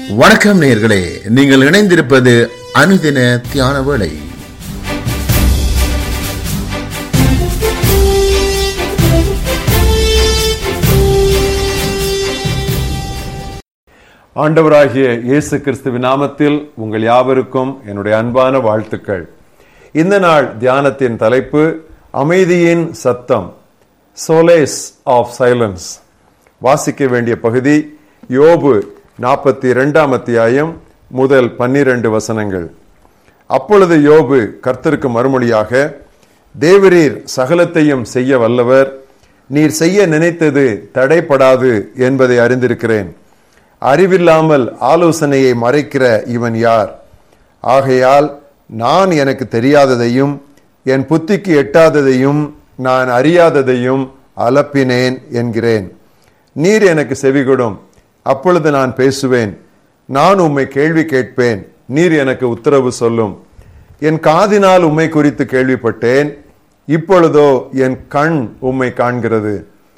வணக்கம் நேயர்களே நீங்கள் இணைந்திருப்பது அனுதின தியான வேளை ஆண்டவராகிய இயேசு கிறிஸ்துவின் நாமத்தில் உங்கள் யாவருக்கும் என்னுடைய அன்பான வாழ்த்துக்கள் இந்த நாள் தியானத்தின் தலைப்பு அமைதியின் சத்தம் சோலேஸ் ஆஃப் சைலன்ஸ் வாசிக்க வேண்டிய பகுதி யோபு நாற்பத்தி இரண்டாம் அத்தியாயம் முதல் பன்னிரண்டு வசனங்கள் அப்பொழுது யோபு கர்த்தருக்கு மறுமொழியாக தேவரீர் சகலத்தையும் செய்ய வல்லவர் நீர் செய்ய நினைத்தது தடைப்படாது என்பதை அறிந்திருக்கிறேன் அறிவில்லாமல் ஆலோசனையை மறைக்கிற இவன் யார் ஆகையால் நான் எனக்கு தெரியாததையும் என் புத்திக்கு எட்டாததையும் நான் அறியாததையும் அலப்பினேன் என்கிறேன் நீர் எனக்கு செவிகொடும் அப்பொழுது நான் பேசுவேன் நான் உம்மை கேள்வி கேட்பேன் நீர் எனக்கு உத்தரவு சொல்லும் என் காதினால் உம்மை குறித்து கேள்விப்பட்டேன் இப்பொழுதோ என் கண் உம்மை காண்கிறது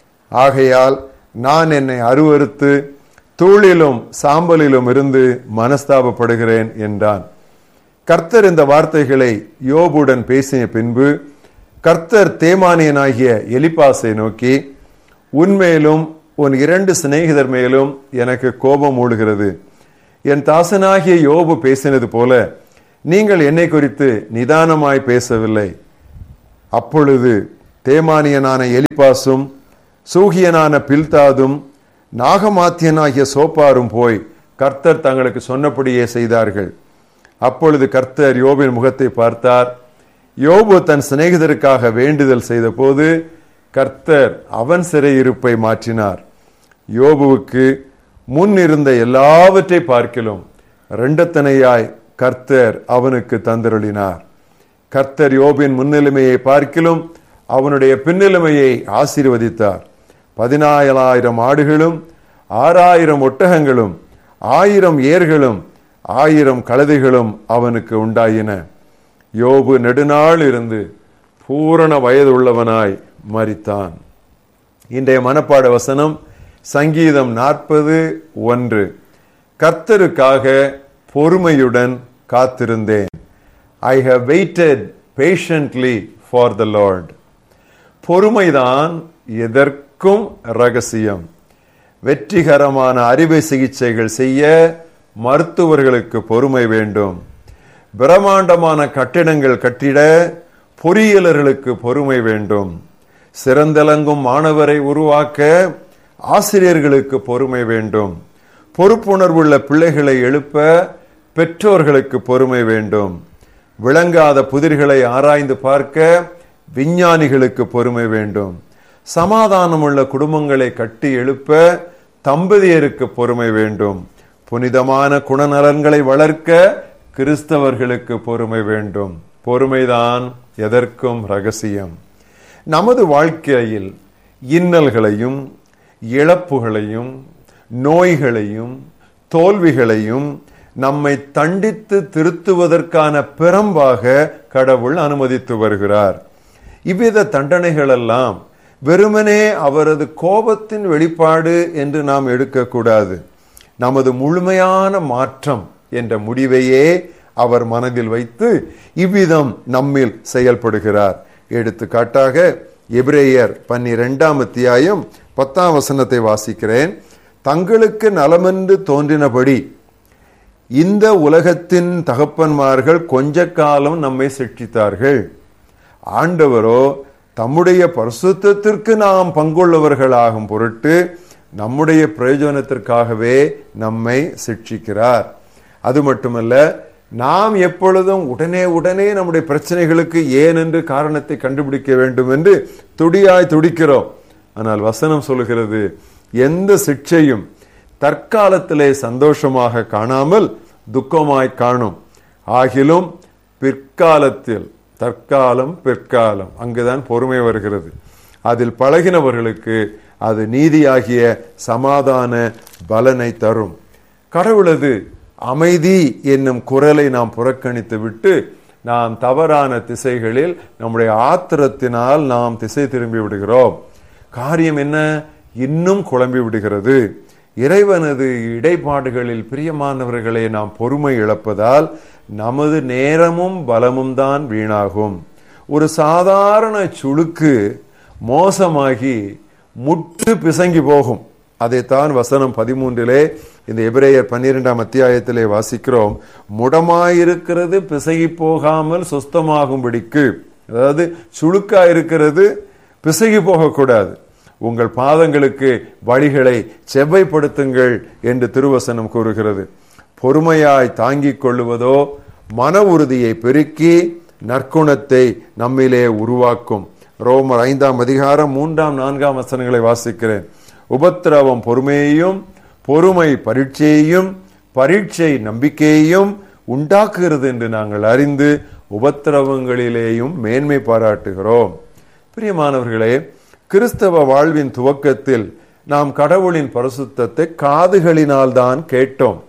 ஆகையால் நான் என்னை அருவறுத்து தூளிலும் சாம்பலிலும் இருந்து மனஸ்தாபப்படுகிறேன் என்றான் கர்த்தர் இந்த வார்த்தைகளை யோபுடன் பேசிய பின்பு கர்த்தர் தேமானியனாகிய எலிப்பாசை நோக்கி உன்மேலும் உன் இரண்டு சிநேகிதர் மேலும் எனக்கு கோபம் மூடுகிறது என் தாசனாகிய யோபு பேசினது போல நீங்கள் என்னை குறித்து நிதானமாய் பேசவில்லை அப்பொழுது தேமானியனான எலிப்பாசும் சூகியனான பில்தாதும் நாகமாத்தியனாகிய சோப்பாரும் போய் கர்த்தர் தங்களுக்கு சொன்னபடியே செய்தார்கள் அப்பொழுது கர்த்தர் யோபின் முகத்தை பார்த்தார் யோபு தன் சிநேகிதருக்காக வேண்டுதல் செய்த போது கர்த்தர் அவன் சிறையிருப்பை மாற்றினார் யோபுவுக்கு முன் இருந்த எல்லாவற்றை பார்க்கிலும் ரெண்டத்தனையாய் கர்த்தர் அவனுக்கு தந்தருளினார் கர்த்தர் யோபின் முன்னிலைமையை பார்க்கிலும் அவனுடைய பின்னிலைமையை ஆசீர்வதித்தார் பதினாயிரம் ஆடுகளும் ஆறாயிரம் ஒட்டகங்களும் ஆயிரம் ஏர்களும் ஆயிரம் கழுதைகளும் அவனுக்கு உண்டாயின யோபு நெடுநாள் இருந்து பூரண வயது உள்ளவனாய் மரித்தான் இன்றைய மனப்பாட வசனம் சங்கீதம் நாற்பது ஒன்று கர்த்தருக்காக பொறுமையுடன் காத்திருந்தேன் I have waited patiently for the lord பொறுமைதான் எதற்கும் ரகசியம் வெற்றிகரமான அறுவை சிகிச்சைகள் செய்ய மருத்துவர்களுக்கு பொறுமை வேண்டும் பிரம்மாண்டமான கட்டிடங்கள் கட்டிட பொறியியலர்களுக்கு பொறுமை வேண்டும் சிறந்தலங்கும் மாணவரை உருவாக்க ஆசிரியர்களுக்கு பொறுமை வேண்டும் பொறுப்புணர்வுள்ள பிள்ளைகளை எழுப்ப பெற்றோர்களுக்கு பொறுமை வேண்டும் விளங்காத புதிர்களை ஆராய்ந்து பார்க்க விஞ்ஞானிகளுக்கு பொறுமை வேண்டும் சமாதானமுள்ள குடும்பங்களை கட்டி எழுப்ப தம்பதியருக்கு பொறுமை வேண்டும் புனிதமான குணநலன்களை வளர்க்க கிறிஸ்தவர்களுக்கு பொறுமை வேண்டும் பொறுமைதான் எதற்கும் ரகசியம் நமது வாழ்க்கையில் இன்னல்களையும் இழப்புகளையும் நோய்களையும் தோல்விகளையும் நம்மை தண்டித்து திருத்துவதற்கான பெரம்பாக கடவுள் அனுமதித்து வருகிறார் இவ்வித தண்டனைகள் எல்லாம் வெறுமனே அவரது கோபத்தின் வெளிப்பாடு என்று நாம் எடுக்கக்கூடாது நமது முழுமையான மாற்றம் என்ற முடிவையே அவர் மனதில் வைத்து இவ்விதம் நம்மில் செயல்படுகிறார் எடுத்துக்காட்டாக எபிரேயர் பன்னிரெண்டாம் அத்தியாயம் பத்தாம் வசனத்தை வாசிக்கிறேன் தங்களுக்கு நலமென்று தோன்றினபடி இந்த உலகத்தின் தகப்பன்மார்கள் கொஞ்ச காலம் நம்மை சிக்ஷித்தார்கள் ஆண்டவரோ தம்முடைய பரிசுத்திற்கு நாம் பங்குள்ளவர்களாகும் பொருட்டு நம்முடைய பிரயோஜனத்திற்காகவே நம்மை சிக்ஷிக்கிறார் அது மட்டுமல்ல நாம் எப்பொழுதும் உடனே உடனே நம்முடைய பிரச்சனைகளுக்கு ஏன் என்று காரணத்தை கண்டுபிடிக்க வேண்டும் என்று துடியாய் துடிக்கிறோம் ஆனால் வசனம் சொல்லுகிறது எந்த சிக்ஷையும் தற்காலத்திலே சந்தோஷமாக காணாமல் துக்கமாய் காணும் ஆகிலும் பிற்காலத்தில் தற்காலம் பிற்காலம் அங்குதான் பொறுமை வருகிறது அதில் பழகினவர்களுக்கு அது நீதியாகிய சமாதான பலனை தரும் கடவுளது அமைதி என்னும் குரலை நாம் புறக்கணித்து விட்டு நாம் தவறான திசைகளில் நம்முடைய ஆத்திரத்தினால் நாம் திசை திரும்பி விடுகிறோம் காரியம் என்ன இன்னும் குழம்பி விடுகிறது இறைவனது இடைப்பாடுகளில் பிரியமானவர்களை நாம் பொறுமை இழப்பதால் நமது நேரமும் பலமும் தான் வீணாகும் ஒரு சாதாரண சுளுக்கு மோசமாகி முட்டு பிசங்கி போகும் அதைத்தான் வசனம் பதிமூன்றிலே இந்த எபிரேயர் பன்னிரெண்டாம் அத்தியாயத்திலே வாசிக்கிறோம் முடமாயிருக்கிறது பிசகி போகாமல் சுஸ்தமாகும்படிக்கு அதாவது சுளுக்கா இருக்கிறது பிசகி போகக்கூடாது உங்கள் பாதங்களுக்கு வழிகளை செவ்வைப்படுத்துங்கள் என்று திருவசனம் கூறுகிறது பொறுமையாய் தாங்கிக் கொள்ளுவதோ மன உறுதியை பெருக்கி நற்குணத்தை நம்மிலே உருவாக்கும் ரோமர் ஐந்தாம் அதிகாரம் மூன்றாம் நான்காம் வசனங்களை வாசிக்கிறேன் உபத்திரவம் பொறுமையையும் பொறுமை பரீட்சையையும் பரீட்சை நம்பிக்கையையும் உண்டாக்குகிறது என்று நாங்கள் அறிந்து உபத்திரவங்களிலேயும் மேன்மை பாராட்டுகிறோம் பிரியமானவர்களே கிறிஸ்தவ வாழ்வின் துவக்கத்தில் நாம் கடவுளின் பரிசுத்தத்தை காதுகளினால் தான் கேட்டோம்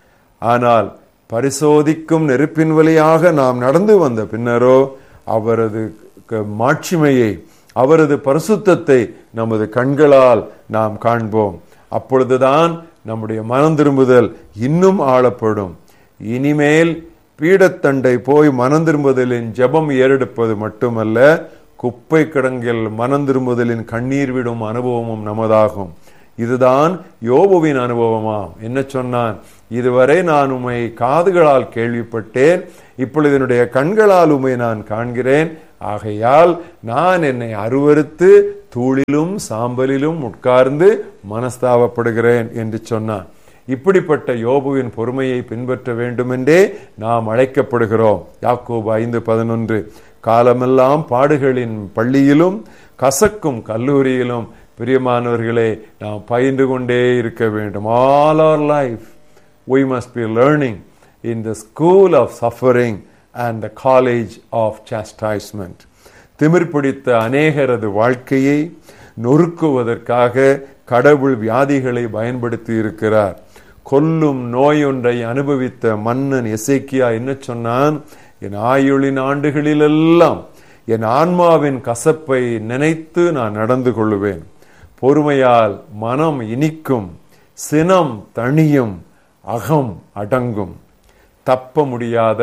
ஆனால் பரிசோதிக்கும் நெருப்பின் வழியாக நாம் நடந்து வந்த பின்னரோ அவரது க- மாட்சிமையை அவரது பரிசுத்தத்தை நமது கண்களால் நாம் காண்போம் அப்பொழுதுதான் நம்முடைய மனம் திரும்புதல் இன்னும் ஆளப்படும் இனிமேல் பீடத்தண்டை போய் மனம் திரும்புதலின் ஜெபம் ஏறெடுப்பது மட்டுமல்ல குப்பை கிடங்கில் மனம் திரும்புதலின் கண்ணீர் விடும் அனுபவமும் நமதாகும் இதுதான் யோபுவின் அனுபவமாம் என்ன சொன்னான் இதுவரை நான் உம்மை காதுகளால் கேள்விப்பட்டேன் இப்பொழுது என்னுடைய கண்களால் உம்மை நான் காண்கிறேன் ஆகையால் நான் என்னை அருவருத்து தூளிலும் சாம்பலிலும் உட்கார்ந்து மனஸ்தாபப்படுகிறேன் என்று சொன்னான் இப்படிப்பட்ட யோபுவின் பொறுமையை பின்பற்ற வேண்டுமென்றே நாம் அழைக்கப்படுகிறோம் யாக்கோபு ஐந்து பதினொன்று காலமெல்லாம் பாடுகளின் பள்ளியிலும் கசக்கும் கல்லூரியிலும் பிரியமானவர்களே நாம் பயின்று கொண்டே இருக்க வேண்டும் all our life we must be learning in the school of suffering and the college of chastisement திமிர் பிடித்த அநேகரது வாழ்க்கையை நொறுக்குவதற்காக கடவுள் வியாதிகளை பயன்படுத்தி இருக்கிறார் கொல்லும் நோயொன்றை அனுபவித்த மன்னன் எசேக்கியா என்ன சொன்னான் என் ஆயுளின் ஆண்டுகளிலெல்லாம் என் ஆன்மாவின் கசப்பை நினைத்து நான் நடந்து கொள்ளுவேன் பொறுமையால் மனம் இனிக்கும் சினம் தணியும் அகம் அடங்கும் தப்ப முடியாத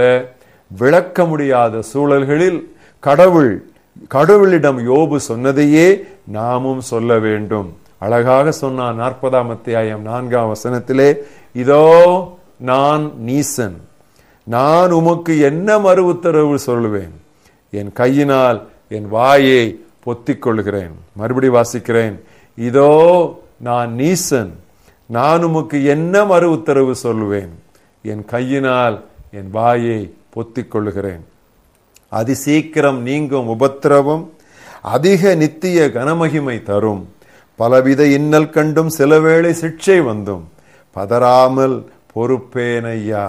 விளக்க முடியாத சூழல்களில் கடவுள் கடவுளிடம் யோபு சொன்னதையே நாமும் சொல்ல வேண்டும் அழகாக சொன்னான் நாற்பதாம் அத்தியாயம் நான்காம் வசனத்திலே இதோ நான் நீசன் நான் உமக்கு என்ன மறு உத்தரவு சொல்லுவேன் என் கையினால் என் வாயை பொத்திக் கொள்கிறேன் மறுபடி வாசிக்கிறேன் இதோ நான் நீசன் நான் உமக்கு என்ன மறு உத்தரவு சொல்லுவேன் என் கையினால் என் வாயை பொத்திக் கொள்ளுகிறேன் அதிசீக்கிரம் நீங்கும் உபத்திரவம் அதிக நித்திய கனமகிமை தரும் பலவித இன்னல் கண்டும் சில வேளை சிக்ஷை வந்தும் பதறாமல் பொறுப்பேனையா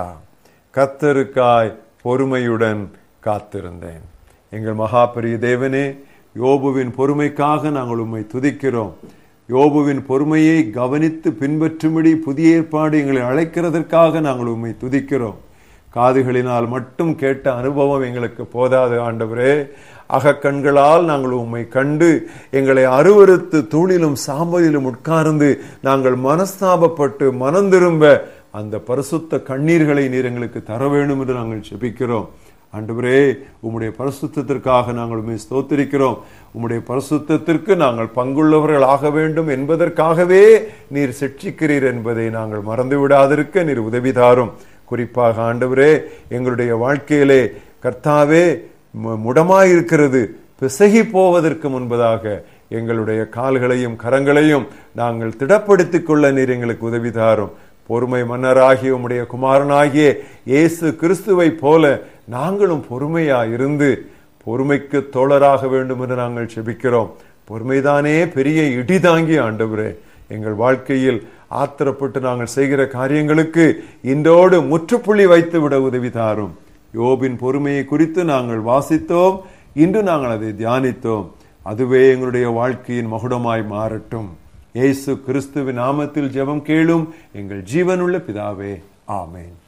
கத்தருக்காய் பொறுமையுடன் காத்திருந்தேன் எங்கள் மகாபெரிய தேவனே யோபுவின் பொறுமைக்காக நாங்கள் உம்மை துதிக்கிறோம் யோபுவின் பொறுமையை கவனித்து பின்பற்றும்படி புதிய ஏற்பாடு எங்களை அழைக்கிறதற்காக நாங்கள் உம்மை துதிக்கிறோம் காதுகளினால் மட்டும் கேட்ட அனுபவம் எங்களுக்கு போதாது ஆண்டவரே அகக்கண்களால் நாங்கள் உம்மை கண்டு எங்களை அருவருத்து தூணிலும் சாம்பலிலும் உட்கார்ந்து நாங்கள் மனஸ்தாபப்பட்டு மனம் திரும்ப அந்த பரிசுத்த கண்ணீர்களை நீர் எங்களுக்கு தர வேண்டும் என்று நாங்கள் செபிக்கிறோம் ஆண்டவரே உம்முடைய பரிசுத்தத்திற்காக நாங்கள் உண்மை ஸ்தோத்திரிக்கிறோம் உம்முடைய பரிசுத்தத்திற்கு நாங்கள் பங்குள்ளவர்கள் ஆக வேண்டும் என்பதற்காகவே நீர் சிட்சிக்கிறீர் என்பதை நாங்கள் மறந்து விடாதிருக்க நீர் உதவி தாரும் குறிப்பாக ஆண்டவரே எங்களுடைய வாழ்க்கையிலே கர்த்தாவே மு- முடமாயிருக்கிறது பிசகி போவதற்கு முன்பதாக எங்களுடைய கால்களையும் கரங்களையும் நாங்கள் திடப்படுத்திக் கொள்ள நீர் எங்களுக்கு உதவி தாரும் பொறுமை மன்னராகிய உம்முடைய குமாரனாகிய இயேசு கிறிஸ்துவை போல நாங்களும் பொறுமையா இருந்து பொறுமைக்கு தோழராக வேண்டும் என்று நாங்கள் செபிக்கிறோம் பொறுமைதானே பெரிய இடி தாங்கி ஆண்டவரே எங்கள் வாழ்க்கையில் ஆத்திரப்பட்டு நாங்கள் செய்கிற காரியங்களுக்கு இன்றோடு முற்றுப்புள்ளி வைத்து விட உதவி தாரும் யோபின் பொறுமையை குறித்து நாங்கள் வாசித்தோம் இன்று நாங்கள் அதை தியானித்தோம் அதுவே எங்களுடைய வாழ்க்கையின் மகுடமாய் மாறட்டும் இயேசு கிறிஸ்துவின் நாமத்தில் ஜெபம் கேளும் எங்கள் ஜீவனுள்ள பிதாவே ஆமென்